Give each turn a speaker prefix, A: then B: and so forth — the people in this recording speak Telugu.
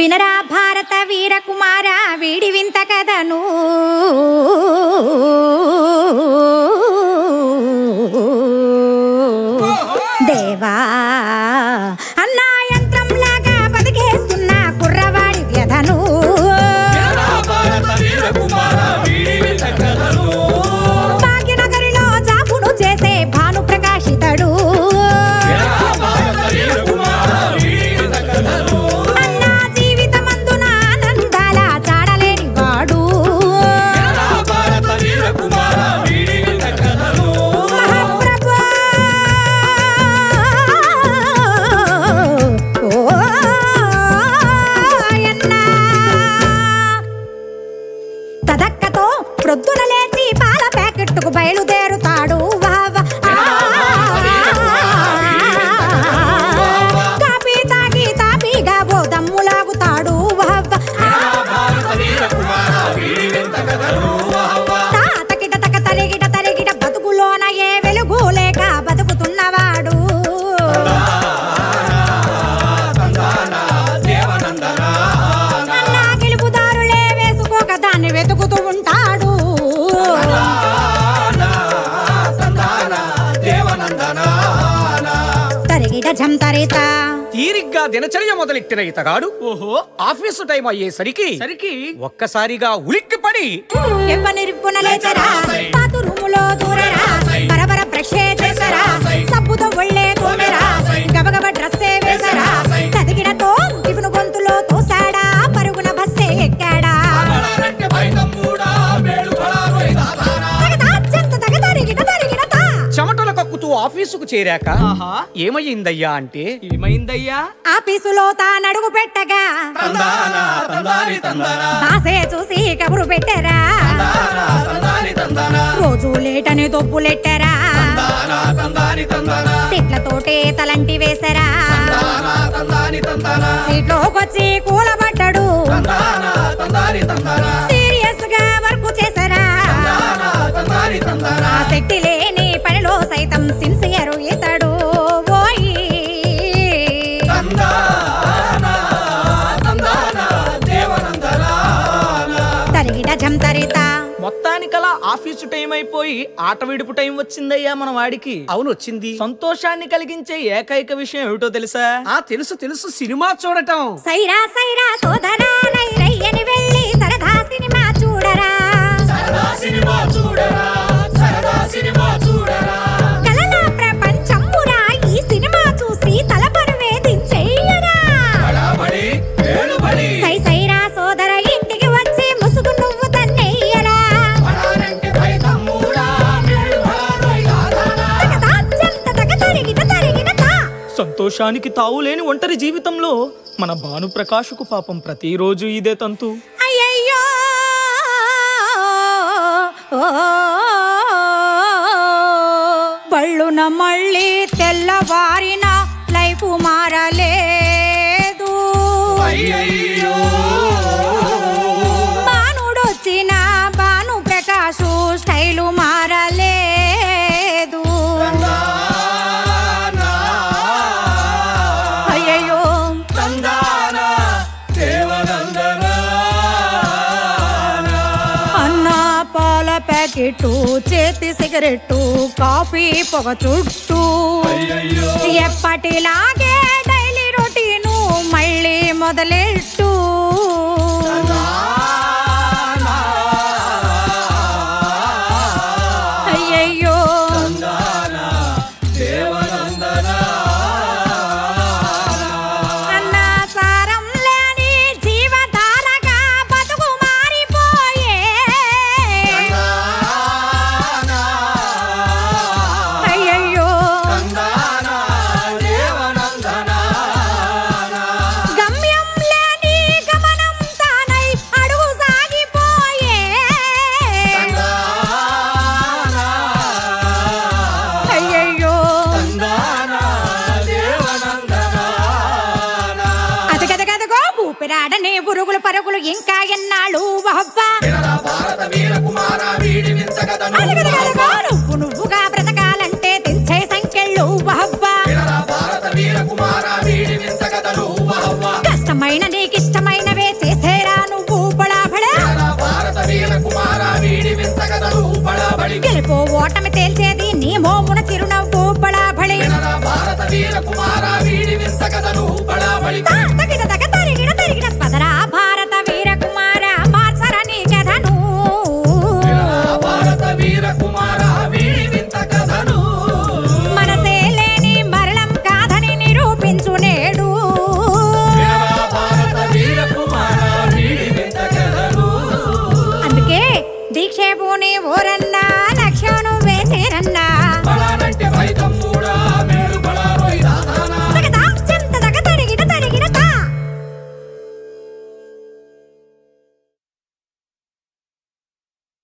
A: వినరా భారత వీర కుమార వీడి వింత కథను దేవా అన్నా యంత్రం లాగా బతికేస్తున్న కుర్రవాడి వ్యధను భాగ్యనగరిలో జాపును చేసే భాను ప్రకాశితడు అన్నా జీవితమందున ఆనందాల చాడలేని వాడు మహాప్రభు ఓ అన్నా తదక్కతో ప్రొద్దున లేచి పాల ప్యాకెట్టుకు బయలుదేరుతాడు వావ. కాపీ తాగి తాపీగా ఓ దమ్ములాగుతాడు వావ. తాతకిట తక తరిగిట తరిగిట బతుకులోన ఏ వెలుగు లేక బతుకుతున్నవాడు అన్నా గెలుపుదారులే వేసుకోక దాన్ని వెతుకుతూ ఉంటాడు తరిగిట జంతరిత
B: తీరిగ్గా దినచర్య మొదలెట్టిన ఇతగాడు
C: ఓహో
B: ఆఫీసు టైం అయ్యేసరికి
C: సరికి
B: ఒక్కసారిగా ఉలిక్కిపడి
A: ఎవ్వనిరుపున లేచరా పాతు రూములో దూరరా బరబర బ్రష్ చేసరా సబ్బుతో ఒళ్ళే తోమెరా గబగబ డ్రెస్సే వేసరా తదిగిడతో టిఫిను గొంతులో తోసాడా పరుగున బస్సే ఎక్కాడా తగదా చెంత తగ తరిగిట తరిగిడతా.
B: చెమటలు కక్కుతూ ఆఫీసుకు చేరాక
C: ఆహా
B: ఏమయ్యిందయ్యా అంటే
C: ఏమైందయ్యా
A: ఆఫీసులో తానడుగు పెట్టగా బాసే చూసి కబురు పెట్టారా రోజు లేటని దొబ్బులెట్టారా తిట్లతోటే తలంటి వేసరా సీట్లోకొచ్చి కూలబడ్డాడు సీరియస్ గా వర్క్ చేసరా ఆ శక్తి లేని పనిలో సైతం సిన్సియర్ ఇతడు ఓయి తరిగిట జంతరిత
C: మొత్తానికలా ఆఫీసు టైం అయిపోయి ఆట విడుపు టైం వచ్చిందయ్యా మన వాడికి
B: అవును వచ్చింది
C: సంతోషాన్ని కలిగించే ఏకైక విషయం ఏమిటో తెలుసా
B: ఆ తెలుసు తెలుసు సినిమా చూడటం
A: సైరా సైరా సోదరా రై రయ్యని వెళ్ళి సరదా సినిమా చూడరా కలల ప్రపంచమురా ఈ సినిమా చూసి తలపరువే దించెయ్యరా సై సైరా సోదర ఇంటికి వచ్చి ముసుగు నువ్వు తన్నెయ్యరా తగదా చెంత తగ తరిగిన తరిగిన తా.
C: సంతోషానికి తావులేని ఒంటరి జీవితంలో మన భానుప్రకాశుకు పాపం ప్రతిరోజు ఇదే తంతు
A: అయ్యయ్యో బళ్ళున మళ్ళీ తెల్లవారిన లైఫ్ మారలేదు బాణుడొచ్చిన బాను ప్రకాశు స్టైలు మారలేదు అయ్యయ్యో అన్న పాల ప్యాకెట్ చేతి సిగరెట్టు కాఫీ పొగ చుట్టూ ఎప్పటిలాగే డైలీ రొటీను మళ్ళీ మొదలెట్టు అయ్యయ్యో అన్న సారం లేని జీవధారగా బతుకు మారిపోయే అయ్యయ్యో గమ్యం లేని గమనం తానై అడుగు సాగిపోయే అయ్యయ్యో అదగదగదగో ఊపిరాడనే పురుగులు పరుగులు ఇంకా ఎన్నాళ్ళు వహవ్వా అదగదగదగో నువ్వు నువ్వుగా బ్రతకాలంటే తెంచే సంఖ్యలు వహవ్వా కష్టమైన నీకిష్టమైన పురాణమి తేల్చేది నీ మోమున చిరునవ్వు బళాబళి
D: వినరా భారత వీర కుమార వీడి వింత కథను బళాబళి
A: తగిన తగ తరిగిన తరిగిన పదరా భారత వీర కుమార మార్చర నీ కథను
D: వినరా భారత వీర కుమార వీడి వింత కథను
A: మనసే లేని మరళం కాదని నిరూపించు నేడు
D: వినరా భారత వీర కుమార వీడి వింత కథను
A: అందుకే దీక్షేపుని ఓరన్నా